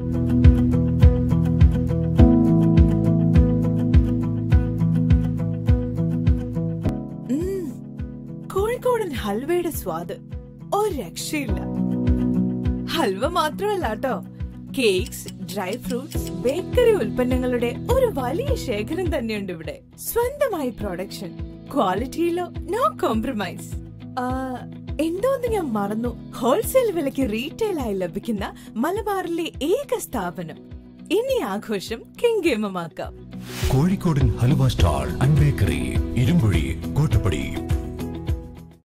ഉം, കോഴിക്കോടൻ ഹൽവയുടെ സ്വാദ് ഒരു രക്ഷയില്ല ഹൽവ മാത്രമല്ല കേട്ടോ കേക്ക്സ് ഡ്രൈ ഫ്രൂട്ട്സ് ബേക്കറി ഉൽപ്പന്നങ്ങളുടെ ഒരു വലിയ ശേഖരം തന്നെയുണ്ട് ഇവിടെ സ്വന്തമായി പ്രൊഡക്ഷൻ ക്വാളിറ്റിയിലോ നോ കോംപ്രമൈസ് എന്തോന്ന് ഞാൻ മറന്നു ഹോൾസെയിൽ വിലയ്ക്ക് റീറ്റെയിൽ ആയി ലഭിക്കുന്ന മലബാറിലെ ഏക സ്ഥാപനം ഇനി ആഘോഷം കിങ്കേമമാക്കാം കോഴിക്കോടൻ halwa stall and bakery Irumbuzhi Kottappadi